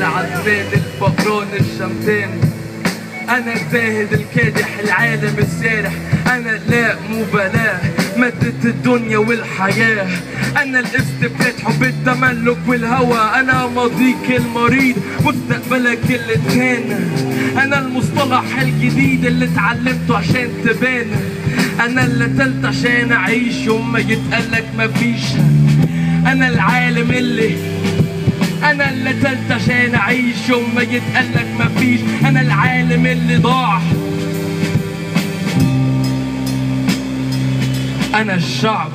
العدنان الفقران الشمتان انا الزاهد الكادح العالم السارح انا لا مبالاة مادة الدنيا والحياة انا الاستبداد حب التملك والهوى انا ماضيك المريض مستقبلك اللي اتهان انا المصطلح الجديد اللي اتعلمته عشان تبان انا اللي تلت عشان اعيش يوم ما يتقالك مفيش انا العالم اللي انا اللي تلت عشان اعيش يوم ما يتقالك مفيش انا العالم اللي ضاع انا الشعب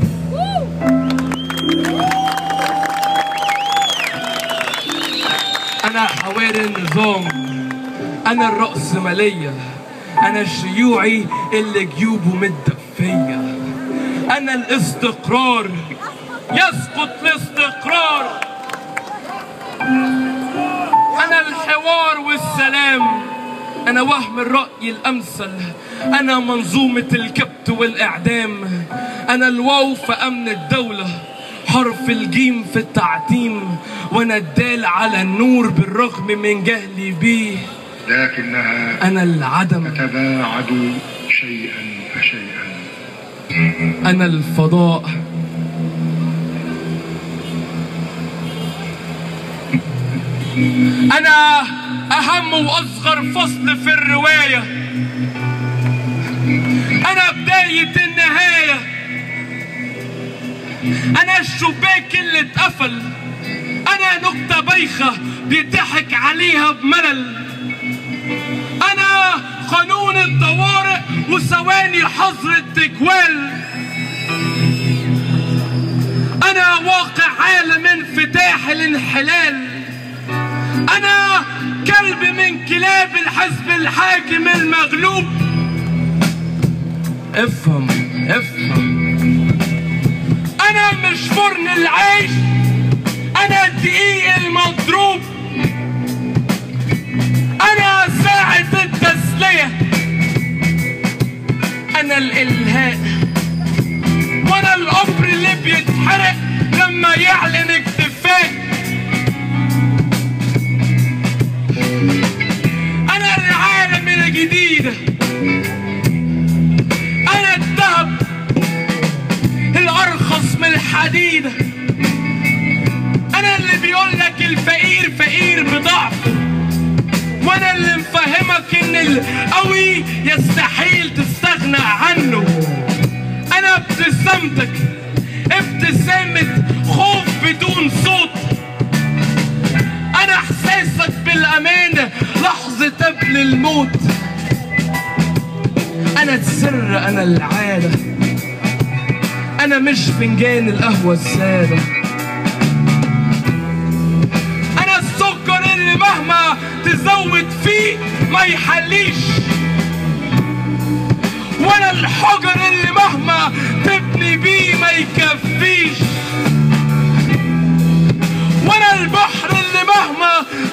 انا حواري النظام انا الرأسمالية انا الشيوعي اللي جيوبه متدفية انا الاستقرار يسقط الاستقرار أنا الحوار والسلام أنا وهم الرأي الأمثل أنا منظومة الكبت والإعدام أنا الواو في أمن الدولة حرف الجيم في التعتيم وأنا الدال على النور بالرغم من جهلي بيه لكنها أنا العدم تتباعد شيئا فشيئا أنا الفضاء أنا أهم وأصغر فصل في الرواية أنا بداية النهاية أنا الشباك اللي اتقفل أنا نكتة بايخة بيضحك عليها بملل أنا قانون الطوارئ وثواني حظر التجوال أنا واقع عالم انفتاح الانحلال أنا كلب من كلاب الحزب الحاكم المغلوب افهم افهم أنا مش فرن العيش أنا الدقيق المضروب أنا ساعة التسلية أنا الإلهاء وأنا القبر اللي بيتحرق لما يعلن اكتفاء أنا العالم الجديد أنا الذهب الأرخص من الحديد أنا اللي بيقولك الفقير فقير بضعف وانا اللي مفهمك ان القوي يستحيل تستغنى عنه انا ابتسامتك ابتسامة خوف بدون صوت انا احساسك بالامان لحظة قبل الموت انا السر انا العادة انا مش فنجان القهوة السادة انا السكر اللي مهما تزود فيه ما يحليش وانا الحجر اللي مهما تبني بيه ما يكفيش وانا البحر اللي مهما